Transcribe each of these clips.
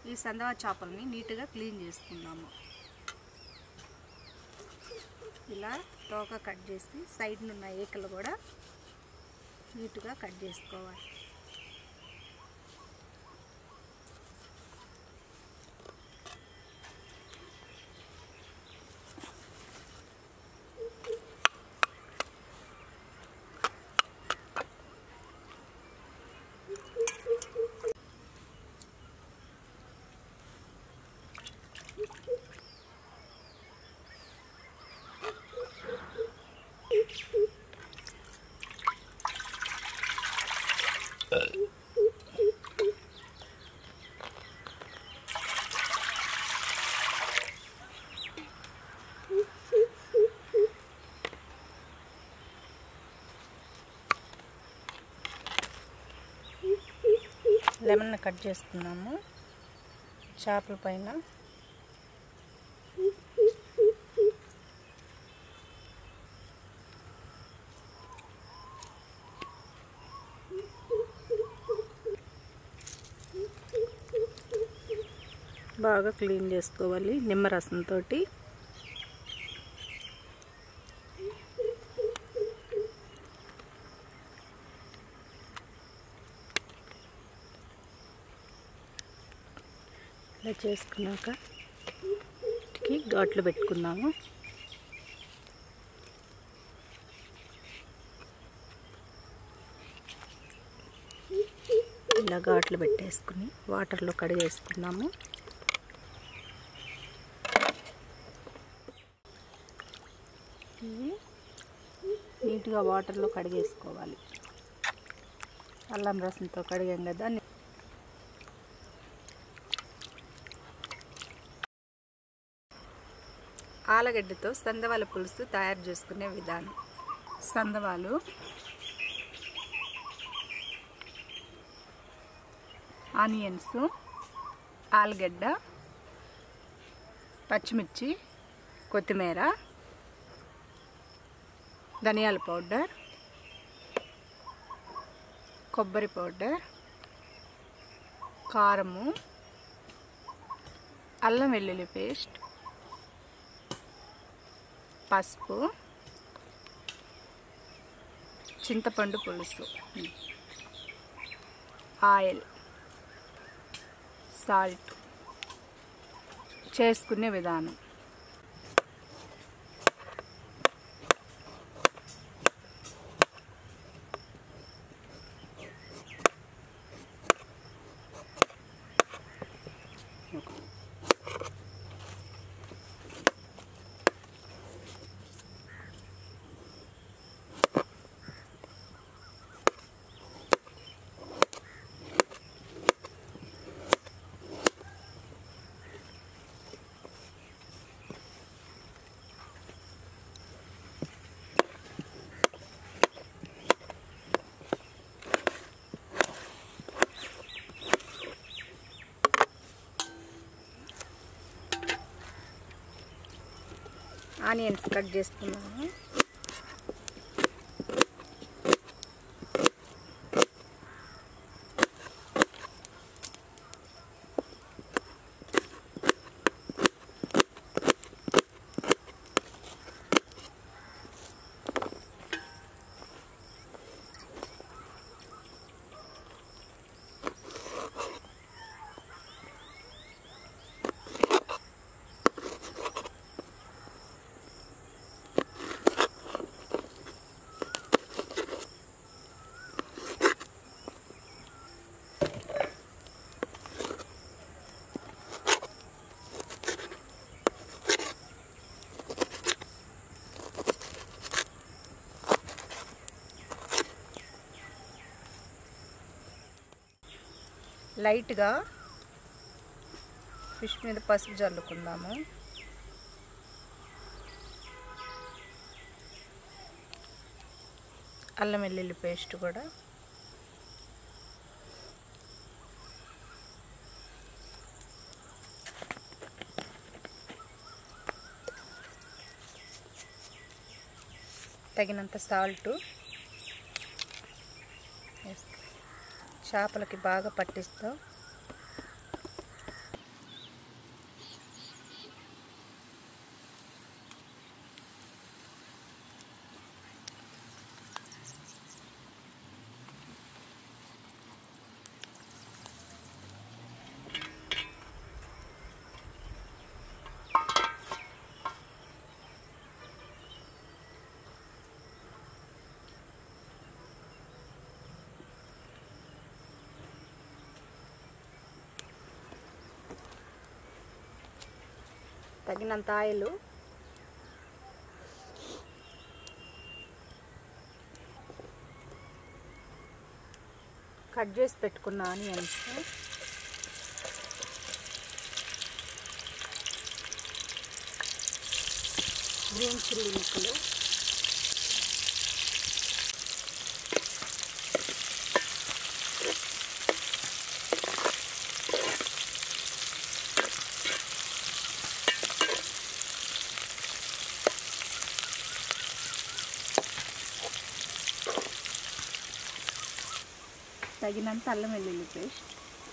ఈ సందవా చేపల్ని నీట్గా క్లీన్ చేసుకుందాము ఇలా తోక కట్ చేసి సైడ్ ఉన్న ఏకలు కూడా నీట్గా కట్ చేసుకోవాలి లెమన్ కట్ చేసుకున్నాము చేపల పైన బాగా క్లీన్ చేసుకోవాలి నిమ్మరసంతో ఇలా చేసుకున్నాక వీటికి ఘాట్లు పెట్టుకుందాము ఇలా ఘాట్లు పెట్టేసుకుని వాటర్లో కడిగేసుకుందాము ఇవి నీట్గా వాటర్లో కడిగేసుకోవాలి అల్లం రసంతో కడిగాం కదా ఆలగడ్డతో సందవాల పులుసు తయారు చేసుకునే విధానం సందవాలు ఆనియన్స్ ఆలుగడ్డ పచ్చిమిర్చి కొత్తిమీర ధనియాల పౌడర్ కొబ్బరి పౌడర్ కారము అల్లం వెల్లుల్లి పేస్ట్ పసుపు చింతపండు పులుసు ఆయిల్ సాల్ట్ చేసుకునే విధానం ఆనియన్స్ కట్ చేసుకున్నాము లైట్గా ఫిష్ మీద పసుపు జల్లుకుందాము అల్లం వెల్లుల్లి పేస్ట్ కూడా తగినంత సాల్టు చేపలకి బాగా పట్టిస్తాం తగినంత ఆయిల్ కట్ చేసి పెట్టుకున్న ఆనియన్స్ గ్రీన్ చిల్లీ ముక్కలు తగినంత అల్లం వెల్లుల్లి పేస్ట్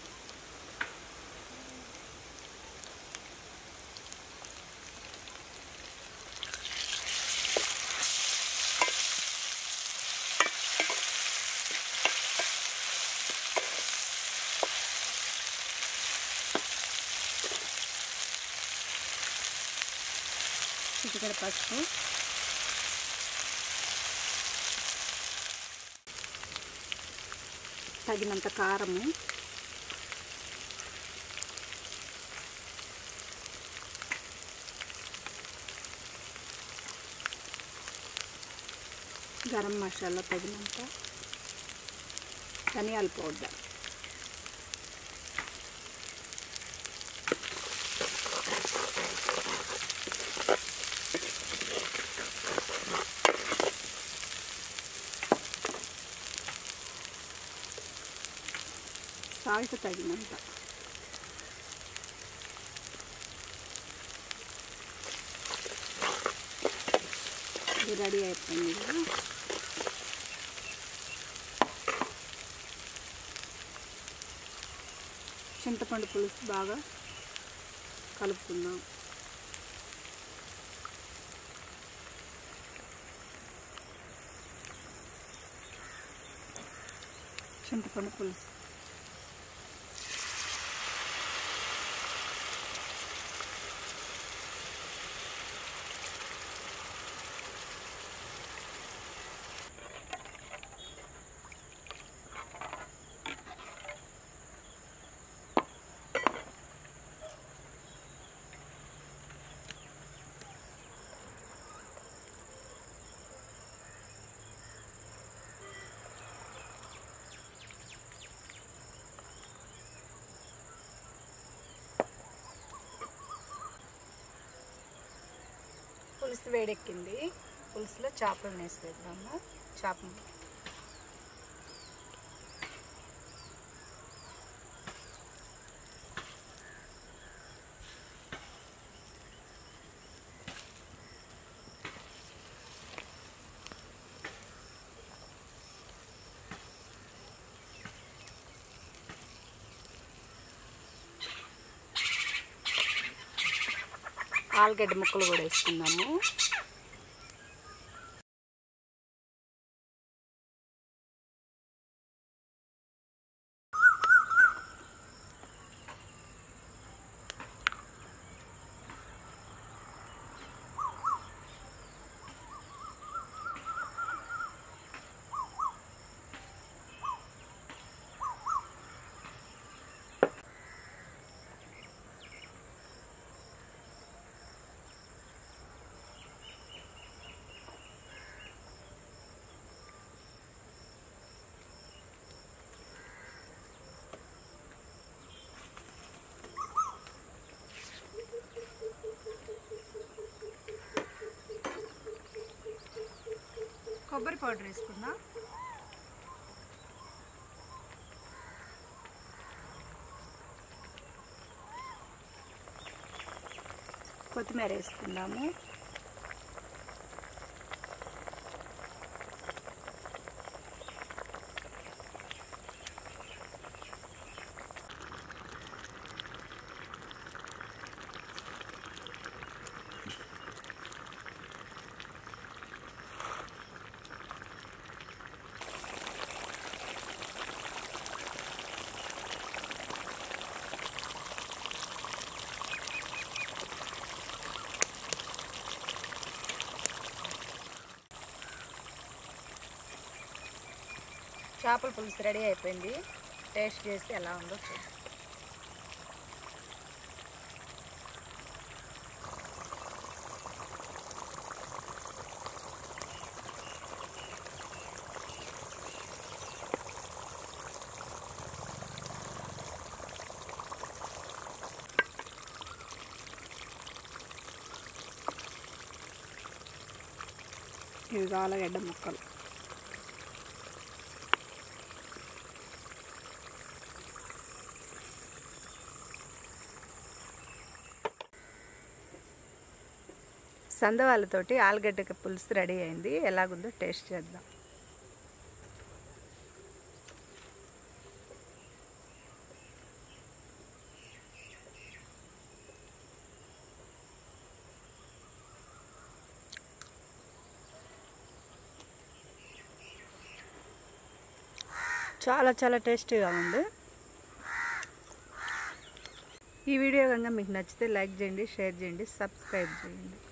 చిటికెడ పసుపు తగినంత కారము గరం మసాలా తగినంత ధనియాల పౌడర్ సాల్ట్ తగినంత ఇది రెడీ అయిపోయింది కదా చింతపండు పులుసు బాగా కలుపుకుందాం చింతపండు పులుసు పులుసు వేడెక్కింది పులుసులో చేపలు వేసేద్దాము చేప ఆలుగడ్డ ముక్కలు కూడా వేసుకుందాము కొబ్బరి పౌడర్ వేసుకుందాం కొత్తిమీర వేసుకుందాము చేపల పులుసు రెడీ అయిపోయింది టేస్ట్ చేసి ఎలా ఉందో చూద్దాం ఇవి ఆలుగడ్డ ముక్కలు సందవాళ్ళతోటి ఆలుగడ్డ పులుసు రెడీ అయింది ఎలాగుందో టేస్ట్ చేద్దాం చాలా చాలా టేస్టీగా ఉంది ఈ వీడియో కనుక మీకు నచ్చితే లైక్ చేయండి షేర్ చేయండి సబ్స్క్రైబ్ చేయండి